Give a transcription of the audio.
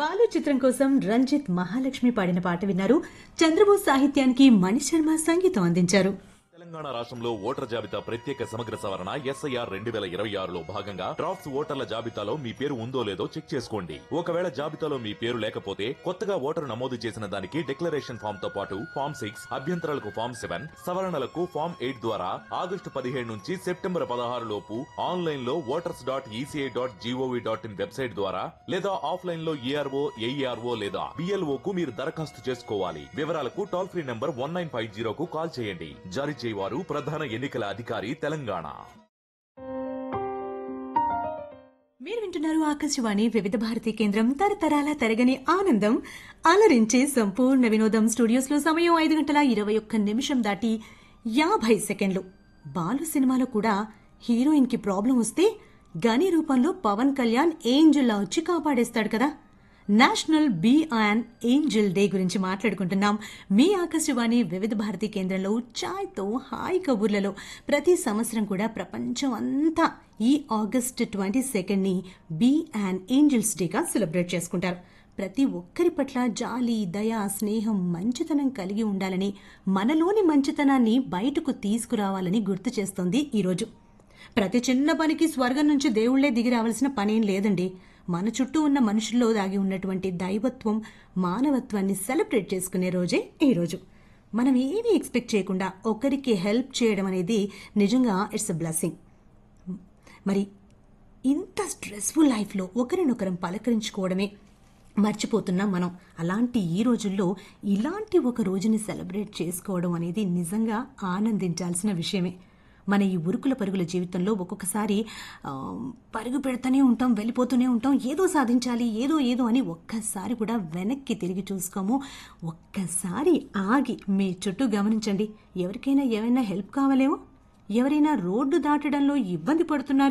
బాలు చిత్రం కోసం రంజిత్ మహాలక్ష్మి పాడిన పాట విన్నారు చంద్రబోస్ సాహిత్యానికి మణిశర్మ సంగీతం అందించారు తెలంగాణ రాష్ట్రంలో ఓటర్ జాబితా ప్రత్యేక సమగ్ర సవరణ ఎస్ఐఆర్ రెండు వేల ఇరవై ఆరులో భాగంగా డ్రాఫ్ట్స్ ఓటర్ల జాబితాలో మీ పేరు ఉందో లేదో చెక్ చేసుకోండి ఒకవేళ జాబితాలో మీ పేరు లేకపోతే కొత్తగా ఓటరు నమోదు చేసిన దానికి డిక్లరేషన్ ఫామ్ తో పాటు ఫామ్ సిక్స్ అభ్యంతరాలకు ఫామ్ సెవెన్ సవరణలకు ఫామ్ ఎయిట్ ద్వారా ఆగస్టు పదిహేడు నుంచి సెప్టెంబర్ పదహారు లోపు ఆన్లైన్ లో voters dot ECI dot GOV dot in website ద్వారా లేదా ఆఫ్లైన్ లో ఏఆర్ఓ ఏఈఆర్ఓ లేదా బిఎల్ఓ కు మీరు దరఖాస్తు చేసుకోవాలి వివరాలకు toll free number one nine five జీరోకు కాల్ చేయండి జారీ చేయవారు ప్రధాన ఎన్నికల అధికారి తెలంగాణ మీరు వింటున్నారు ఆకాశవాణి వివిధ భారతి కేంద్రం తరతరాల తరగని ఆనందం అలరించే సంపూర్ణ వినోదం స్టూడియోస్ లో సమయం ఐదు గంటల ఇరవై ఒక్క నిమిషం దాటి యాభై సెకండ్లు బాలు సినిమాలో కూడా హీరోయిన్ కి ప్రాబ్లం వస్తే గని రూపంలో పవన్ కళ్యాణ్ ఏంజల్లా వచ్చి కాపాడేస్తాడు కదా national be and angel day గురించి మాట్లాడుకుంటున్నాం మీ ఆకాశవాణి వివిధ భారతి కేంద్రంలో ఛాయ్తో హాయ్ కబుర్లలో ప్రతి సంవత్సరం కూడా ప్రపంచం అంతా ఈ ఆగస్ట్ ట్వంటీ సెకండ్ని బీ అండ్ ఏంజల్స్ డేగా సెలబ్రేట్ చేసుకుంటారు ప్రతి ఒక్కరి పట్ల జాలి దయ స్నేహం మంచితనం కలిగి ఉండాలని మనలోని మంచితనాన్ని బయటకు తీసుకురావాలని గుర్తు చేస్తోంది ఈరోజు ప్రతి చిన్న పనికి స్వర్గం నుంచి దేవుళ్లే దిగి రావాల్సిన పనేం లేదండి మన చుట్టూ ఉన్న మనుషుల్లో దాగి ఉన్నటువంటి దైవత్వం మానవత్వాన్ని సెలబ్రేట్ చేసుకునే రోజే ఈ రోజు మనం ఏమీ ఎక్స్పెక్ట్ చేయకుండా ఒకరికి హెల్ప్ చేయడం అనేది నిజంగా ఇట్స్ అ బ్లెస్సింగ్ మరి ఇంత స్ట్రెస్ఫుల్ లైఫ్లో ఒకరినొకరం పలకరించుకోవడమే మర్చిపోతున్నాం మనం అలాంటి ఈ రోజుల్లో ఇలాంటి ఒక రోజుని సెలబ్రేట్ చేసుకోవడం అనేది నిజంగా ఆనందించాల్సిన విషయమే మన ఈ ఉరుకుల పరుగుల జీవితంలో ఒక్కొక్కసారి ఆ, పరుగు పెడుతూనే ఉంటాం వెళ్ళిపోతూనే ఉంటాం ఏదో సాధించాలి ఏదో ఏదో అని ఒక్కసారి కూడా వెనక్కి తిరిగి చూసుకోము ఒక్కసారి ఆగి మీ చుట్టూ గమనించండి ఎవరికైనా ఏమైనా హెల్ప్ కావాలేమో ఎవరైనా రోడ్డు దాటడంలో ఇబ్బంది పడుతున్నారు